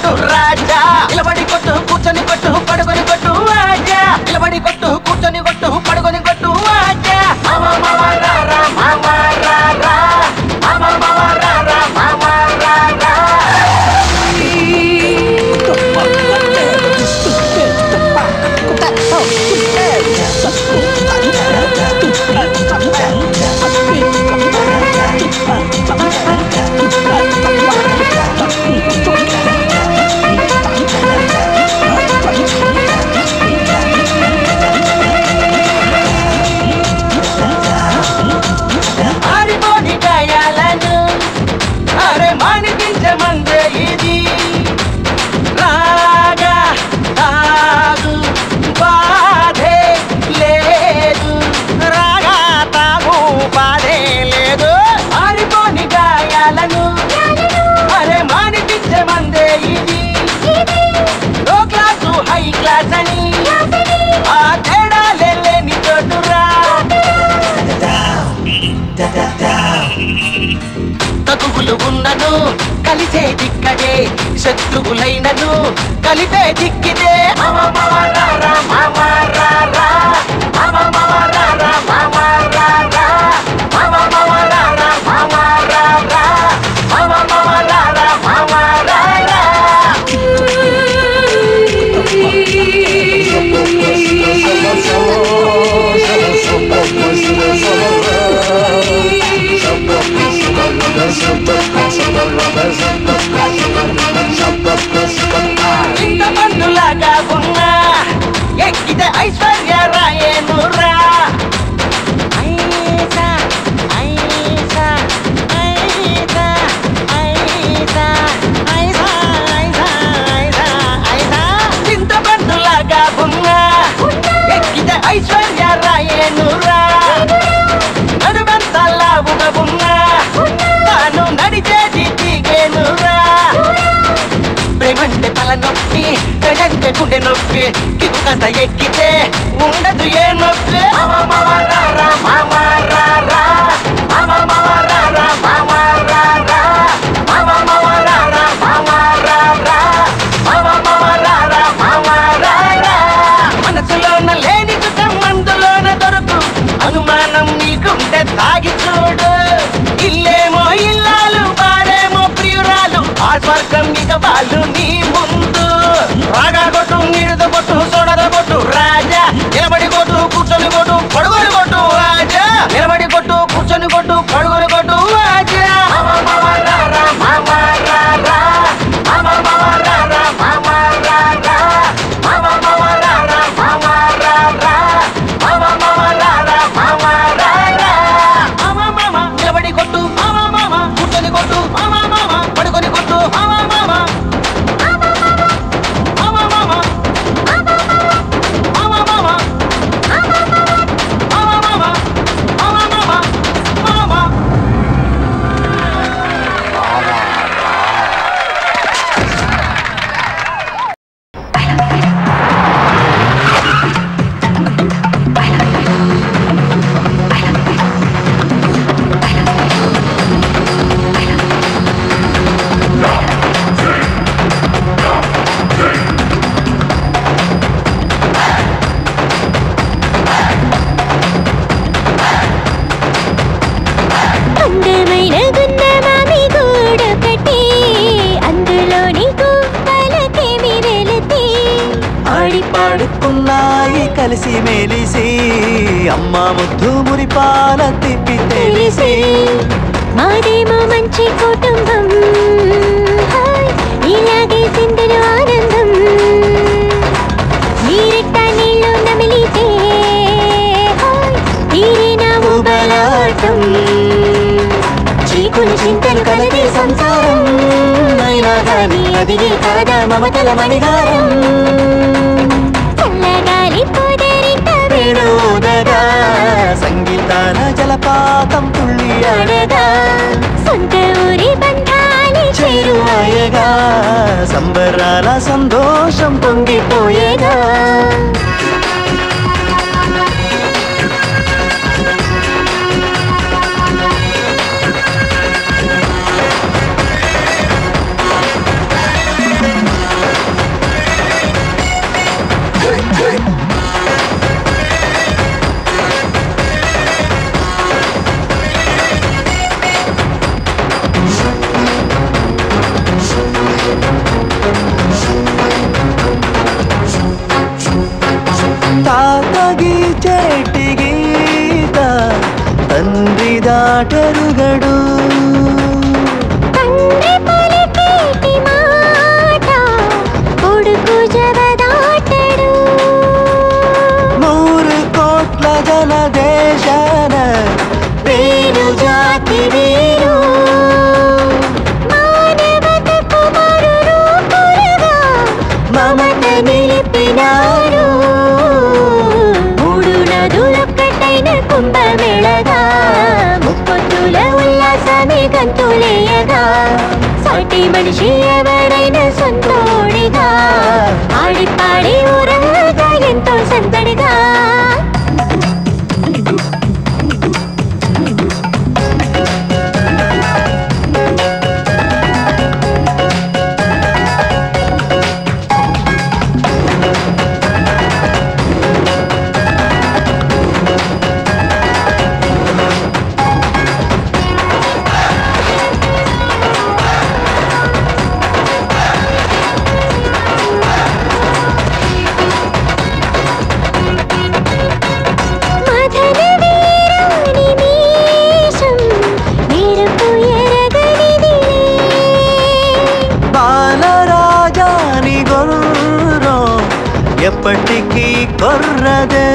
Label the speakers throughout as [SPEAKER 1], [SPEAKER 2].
[SPEAKER 1] కొట్టు రాజా నిలబడి కొట్టు కూర్చొని కొట్టు పడుకొని కొట్టు రాజా నిలబడి కొట్టు కూర్చొని కొట్టు పడుకొని కొట్టు రాజా మామ మామ రా రా మామ రా రా మామ మామ రా రా మామ రా రా ఆరిపోని గాయాలను అరే మానిపించమందే ఇది రాగా తాగు బాధే లేదు రాగా తాగు బాధే లేదు ఆరిపోని గాయాలను అరే మానిపించమందే ఇది లో క్లాసు హై క్లాస్ అని ఆ తేడాలే లేని చోటురా తగువులు ఉన్నను కలిసే దిక్కడే శత్రువులైనను కలిపే దిక్కిదే మమ మమ రా రా మమ రా రా మమ మమ రా రా మమ రా రా మమ మమ రా రా మమ రా రా మమ మమ రా రా మమ రా రా ఇంత పన్నులాగా ఉన్నా ఎక్కితే ఐశ్వర్య రాయేనురా ఐసా, ఐసా, ఐసా, ఐసా, ఐసా, ఐసా, ఐసా, ఐసా. ఇంత పన్నులాగా ఉన్నా ఎక్కితే ఐశ్వర్య రాయేనురా నడుమంతా లావుగా ఉన్నా తాను నడిచేది దిగేనురా ప్రేమంటే తల నొప్పి ప్రజంటే గుండె నొప్పి కిగు కాస్త ఎక్కితే ఉండదు ఏ నొప్పి మామ మామ రా రా మామ రా రా మామ మామ రా రా మామ రా రా మామ మామ రా రా మామ రా రా మామ మామ రా రా మామ రా రా మనసులోన లేని సుఖం మందులోన దొరుకు అనుమానం నీకుంటే తాగి చూడు ఇల్లేమో ఇల్లాలు వాడేమో ప్రియురాలు ఆ స్వర్గం ఇక వాళ్ళు నీ ముందు రాగా కొట్టు నీరుద కొట్టు సోడద కొట్టు రాజా నిలబడి కొట్టు కూర్చొని కొట్టు పడుకొని కొట్టు రాజా నిలబడి కొట్టు కూర్చొని కొట్టు పడుకొని కొట్టు రాజా మామ మామ రా రా మామ రా రా మామ మామ రా రా మామ రా రా మామ మామ రా రా మామ రా రా మామ మామ రా రా మామ రా రా మామ మామ నిలబడి కొట్టు మామ మామ కూర్చొని కొట్టు మామ మామ పడుకొని కొట్టు మామ మామ మామ మామ మామ మామ మామ మామ మామ మామ
[SPEAKER 2] అందమైన గుండమామి గూడు కట్టి అందులోని గుంపలకేమి వెళితే
[SPEAKER 3] ఆడి పాడుకున్నాయి కలిసి మెలిసి అమ్మ ముద్దు మురిపాల తిప్పి తెలిసి
[SPEAKER 2] మాదేమో మంచి కుటుంబం హాయ్, ఇలాగే సింధులు ఆనందం మీరెట్ట నీళ్ళు నమిలితే హాయ్, తీరే నా ఊబలాటం
[SPEAKER 3] చీకులు చింతలు కలిపి సంసారం అయినా కానీ అది కాదా మమతల మణిగారం
[SPEAKER 2] చల్లగాలి పొదరిట
[SPEAKER 3] వేణుదగా సంగీతాల జలపాతం తుళ్ళి ఆడగా
[SPEAKER 2] సొంత ఊరి బంధాలి
[SPEAKER 3] చేరువాయగా సంబరాల సంతోషం పొంగిపోయేగా జాటెరుగడు
[SPEAKER 2] తండ్రి పలికేటి మాట కొడుకు జవదాటడు
[SPEAKER 3] నూరు కోట్ల జన దేశాన పేరు జాతి వీరు
[SPEAKER 2] మానవతకు మరు రూపులుగా
[SPEAKER 3] మమత నిలిపినారు
[SPEAKER 2] మూడు నదులొక్కటైన కుంభమేళగా ముప్పొత్తుల ఉల్లాసమే గంతులేయగా సాటి మనిషి ఎవరైనా సొంతోడిగా ఆడి పాడి ఊరంగా ఎంతో సందడిగా మదన వీరాని మీశం మెరుపు ఎరగనిదిలే
[SPEAKER 3] బాలరాజాని గొర్రం ఎప్పటికీ కొర్రదే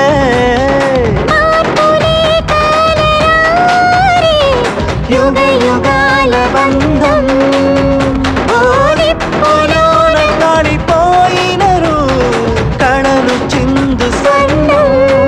[SPEAKER 2] మార్పులే కాలరారే
[SPEAKER 3] యుగ యుగాల బంధం ఓ నిప్పులోన కాలిపోయినరు కళలు చిందు స్వర్ణం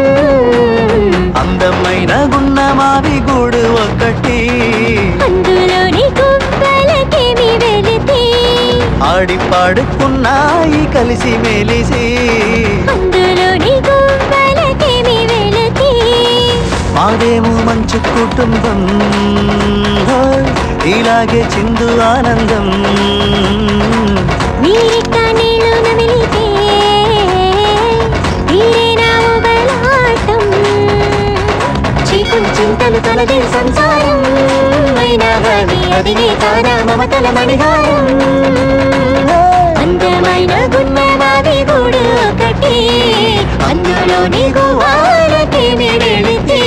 [SPEAKER 3] అందమైన గున్నమావి గూడు ఒకటి
[SPEAKER 2] అందులోని గుబ్బలకేమి వెళితే
[SPEAKER 3] ఆడి పాడుకున్నాయి కలిసి మెలిసి
[SPEAKER 2] అందులోని గుబ్బలకేమి వెళితే
[SPEAKER 3] మాదేమో మంచి కుటుంబం హోయ్, ఇలాగే చిందు ఆనందం
[SPEAKER 2] మీరిట్ట నీళ్ళు నమిలితే మీరే నా ఉబలాటం చీకులు చింతలు తొలగే సంసారం అయినా కానీ అదిగే కాదా మమతల మణిహారం అందమైన గున్నమావి గూడు ఒకటి అందులోని గువ్వాలకేమి వెళితే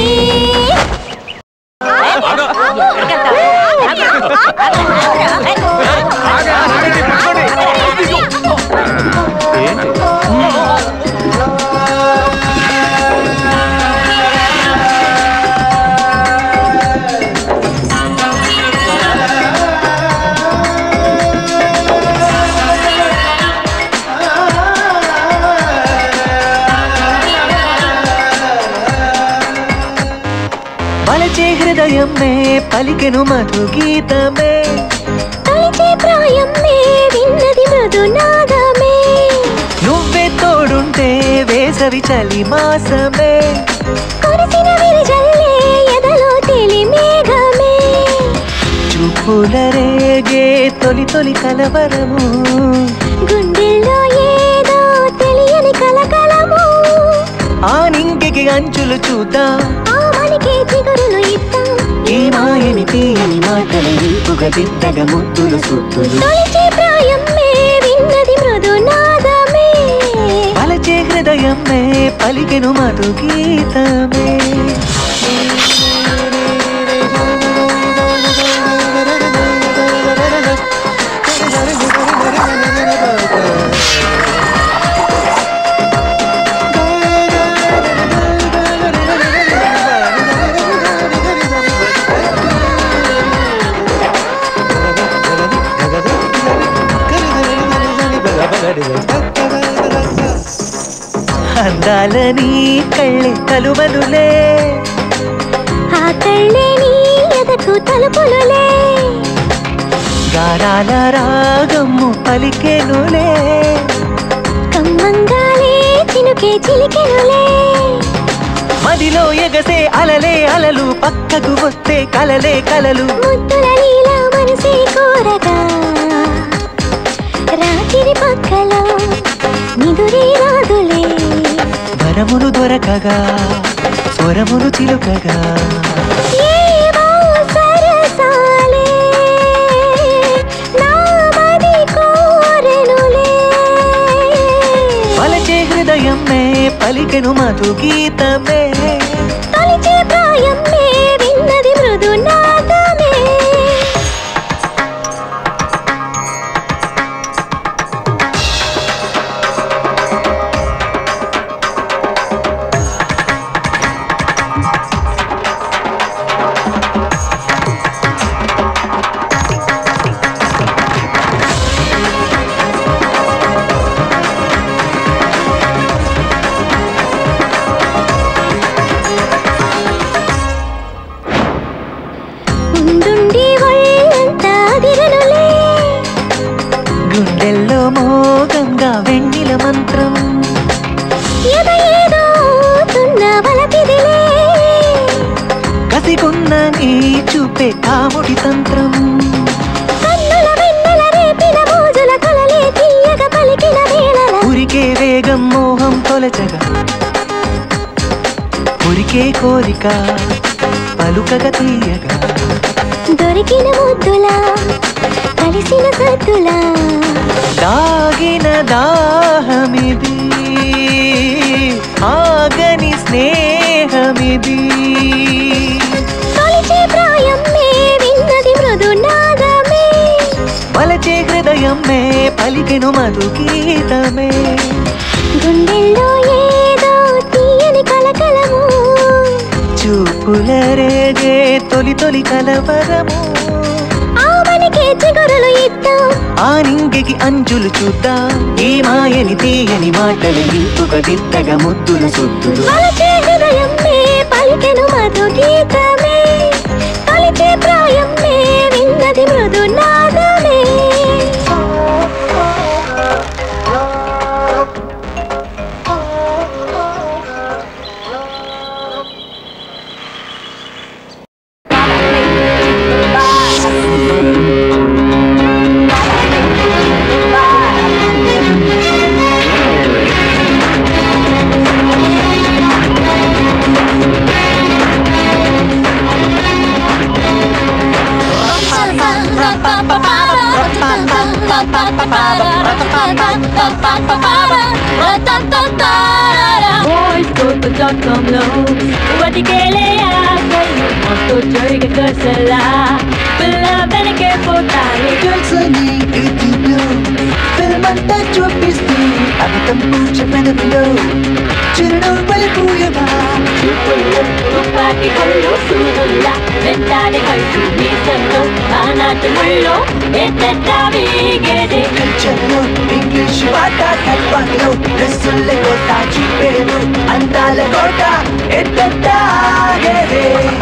[SPEAKER 3] పలచే హృదయమే పలికెను మధు గీతమే
[SPEAKER 2] తలిచే ప్రాయమే విన్నది మృదునాదమే
[SPEAKER 3] నువ్వే తోడుంటే వేసవి చలి మాసమే
[SPEAKER 2] కురిసిన విరిజల్లే ఎదలో తెలి మేఘమే
[SPEAKER 3] చూపుల రేగే తొలి తొలి కలవరము
[SPEAKER 2] గుండెల్లో ఏదో తెలియని కలకలము
[SPEAKER 3] ఆ నింగికి అంచులు చూద్దాం
[SPEAKER 2] ఆ మనికి చిగురులు ఇద్దాం
[SPEAKER 3] ఈ మాయని తీయని మాటలు ఇంపుగా దిద్దగ ముద్దులు సుత్తులు
[SPEAKER 2] తొలిచే ప్రాయమే విన్నది మృదునాదమే
[SPEAKER 3] పలచే హృదయమే పలికెను మధు గీతమే అందాలని కళ్ళే కలువలులే
[SPEAKER 2] ఆ కళ్ళే నీ ఎదకు తలుపులులే
[SPEAKER 3] గారాల రాగము పలికెనులే
[SPEAKER 2] కమ్మంగాలే చినుకే చిలికెనులే
[SPEAKER 3] మదిలో ఎగసే అలలే అలలు పక్కకు వస్తే కలలే కలలు
[SPEAKER 2] ముద్దుల నీల మనసే కోరగా రాత్రి పక్కలో నిదురే రాదులే
[SPEAKER 3] వరములు దొరకగా స్వరములు చిలుకగా
[SPEAKER 2] ఏవో సరసాలే నా మది కోరెనులే
[SPEAKER 3] పలచే హృదయమే పలికెను మధు గీతమే
[SPEAKER 2] తొలిచే ప్రాయమే విన్నది
[SPEAKER 3] కాముడి తంత్రం
[SPEAKER 2] కన్నుల వెన్నెల రేపిన మోజుల కలలే తీయగ పలికిన వేళల
[SPEAKER 3] ఉరికే వేగం మోహం తొలచగా ఉరికే కోరిక పలుకగా తీయగా
[SPEAKER 2] దొరికిన ముద్దులా కలిసిన సద్దులా
[SPEAKER 3] దాగిన దాహమిది ఆగని స్నేహమిది
[SPEAKER 2] తొలిచే ప్రాయం మే విన్నది మృదు నాదమే
[SPEAKER 3] వలచే హృదయం మే పలికెను మధు గీతమే
[SPEAKER 2] గుండెల్లో ఏదో తీయని కలకలము
[SPEAKER 3] చూపుల రేగే తొలి తొలి కలవరము
[SPEAKER 2] ఆమనికే చిగురులు ఇద్దాం
[SPEAKER 3] ఆ నింగికి అంచులు చూద్దాం ఈ మాయని తీయని మాటలు ఇంపుక దిద్దగా ముద్దుల సొద్దులు
[SPEAKER 2] వలచే హృదయం మే పలికెను మధు గీతమే తొలిచే ప్రాయం మే విన్నది మృదు నాదమే
[SPEAKER 4] Boys.com low బతికేలే ఆకలి మొత్తం జరిగే కసలా పిల్ల వెనకే పోతాయి
[SPEAKER 3] తెలుసని ఇదిలో ఫిల్మంతా చూపిస్తూ అబద్ధం పూచ పెదవిలో చిరునవ్వులు పూయవా
[SPEAKER 4] తుపాకి కళ్ళు సూదుల్లా వెంటాడి కళ్ళు మీసంలో ఆనాటి ముళ్ళు ఎత్తెట్టా వీగేదే
[SPEAKER 3] కల్చర్లో ఇంగ్లీష్ పాట కల్పాలో డ్రెస్సుల కోట చూపేను అందాల కోట ఎత్తాగేదే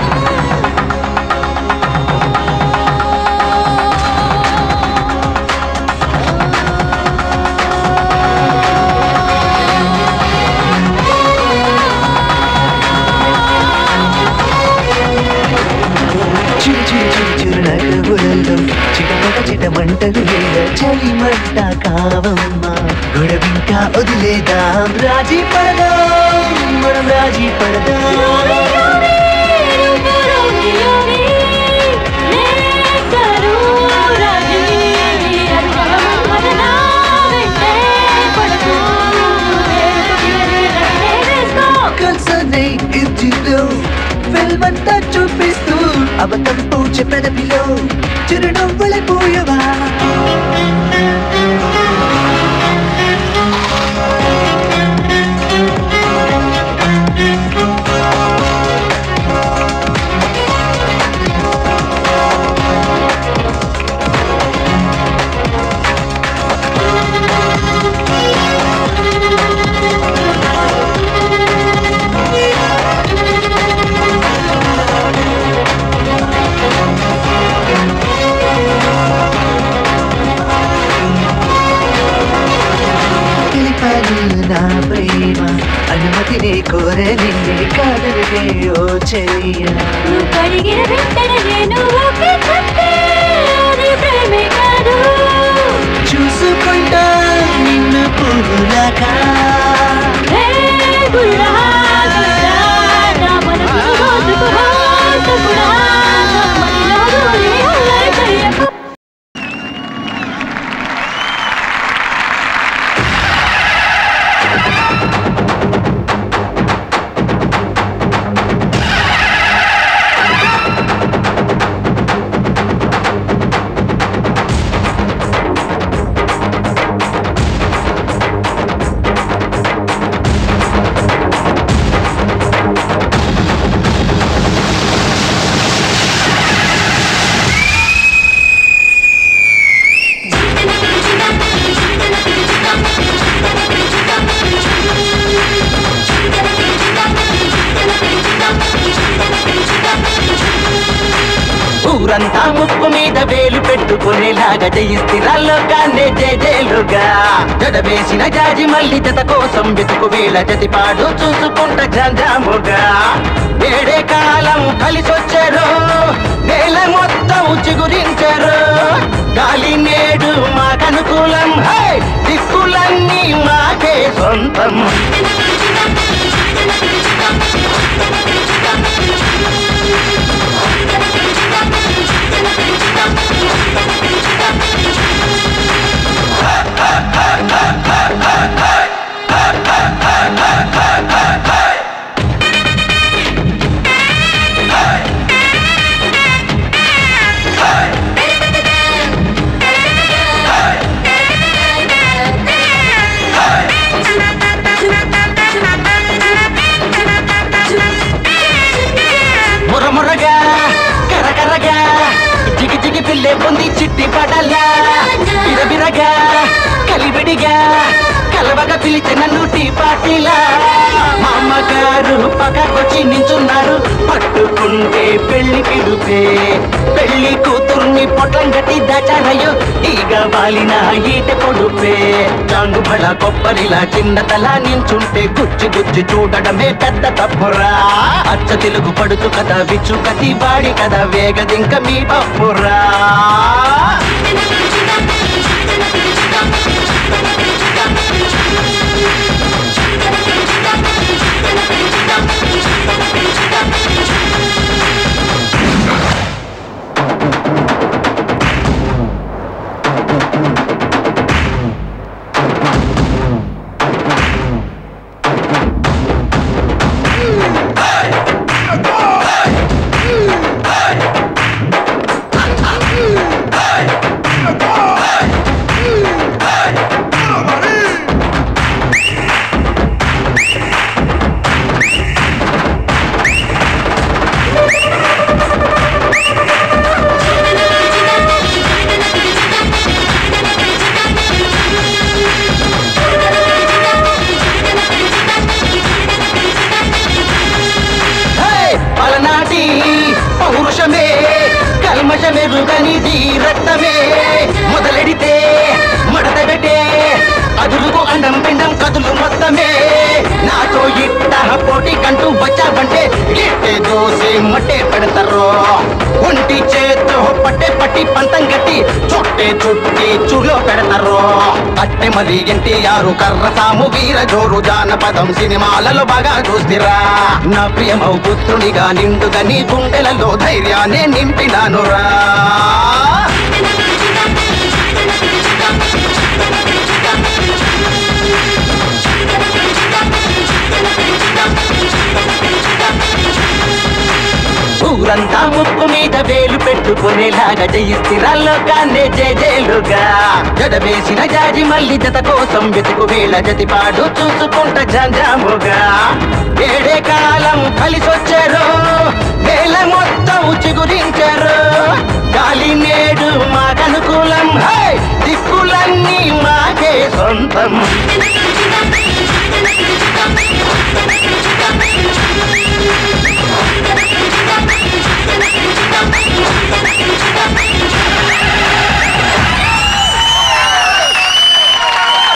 [SPEAKER 3] చిరు చిరు చిరు చిరు నగవులలో చిటపట చిటమంటలు వేళ చలి మంట కావమ్మ గొడవింకా వదిలేదాం రాజీ పడదాం మనం రాజీ పడదాం కల్సనే ఇంటిలో వెల్మంతా చూపిస్తూ అబద్ధం పూచ పెదవిలో చిరునవ్వుల పూయవా తెలిపాను నా ప్రేమ అనుమతిని కోరే నిన్నే కాదనే ఓ చెయ్య
[SPEAKER 4] నువ్వు కడిగిన వెంటనే నేను ఒకే చెప్పే అది ప్రేమే కాదు
[SPEAKER 3] చూసుకుంటా నిన్ను పువ్వులాగా
[SPEAKER 4] హే గుల్లా గుల్లా నా మనసు రోజుకు హాసకుడా నా మనలో దూరి అల్లరి చెయ్యకు
[SPEAKER 1] ఊరంతా ముక్కు మీద వేలు పెట్టుకునేలాగా జయిస్తిరాల్లో కాన్నే జేజేలుగా జడవేసిన జాజి మల్లి జత కోసం వెతుకు వేళ జతిపాడు చూసుకుంట జంజాముగా వేడే కాలం కలిసొచ్చారు నేల మొత్తం చిగురించారు గాలి నేడు మాకనుకూలం హై! దిక్కులన్నీ మాకే సొంతం మురమురగా కరకరగా జిగి జిగి పిల్లే పొంది చిట్టి పడలా బిరబిరగా కలివిడిగా కలవగా పిలిచి నన్ను టీ పాటిలా మా అమ్మగారు పక్కకొచ్చి నించున్నారు పట్టుకుంటే పెళ్లి పిలుపే పెళ్లి కూతుర్ని పొట్లం గట్టి దాచారయ్యో ఈగ వాలిన ఈట పొడుపే చాంగు బళ కొబ్బరిలా చిన్న తల నించుంటే గుచ్చి గుచ్చి చూడడమే పెద్ద తప్పురా అచ్చ తెలుగు పడుతు కదా విచ్చు కతి వాడి కదా వేగదింక మీ పప్పురా హే! పలనాటి పౌరుషమే కల్మషమెరుగనిది రక్తమే మొదలెడితే మడత పెట్టే అదురుకు అండం పిండం కదులు మొత్తమే నాతో ఇట్ట పోటీ కంటూ వచ్చావంటే గిట్టే దోసి మట్టే పెడతారు ఒంటి చేత్తో పట్టే పట్టి పంతం గట్టి చుట్టే చుట్టి చులో పెడతారు అట్టె మరి ఎన్టీఆర్ కర్ర సాము వీర జోరు జానపదం సినిమాలలో బాగా చూstiరా నా ప్రియమౌ పుత్రునిగా నిండుగా నీ గుండెలలో ధైర్యాన్ని నింపినానురా ఊరంతా ముక్కు మీద వేలు పెట్టుకునేలాగా జయిస్తిరాల్లో కాన్నే జేజేలుగా జడవేసిన జాజి మల్లి జత కోసం వెతుకు వేళ జతిపాడు చూసుకుంట జంజాముగా ఏడే కాలం కలిసొచ్చారు వేల మొత్తం చిగురించారు గాలి నేడు మాకనుకూలం హై! దిక్కులన్నీ మాకే సొంతం
[SPEAKER 2] Thank you.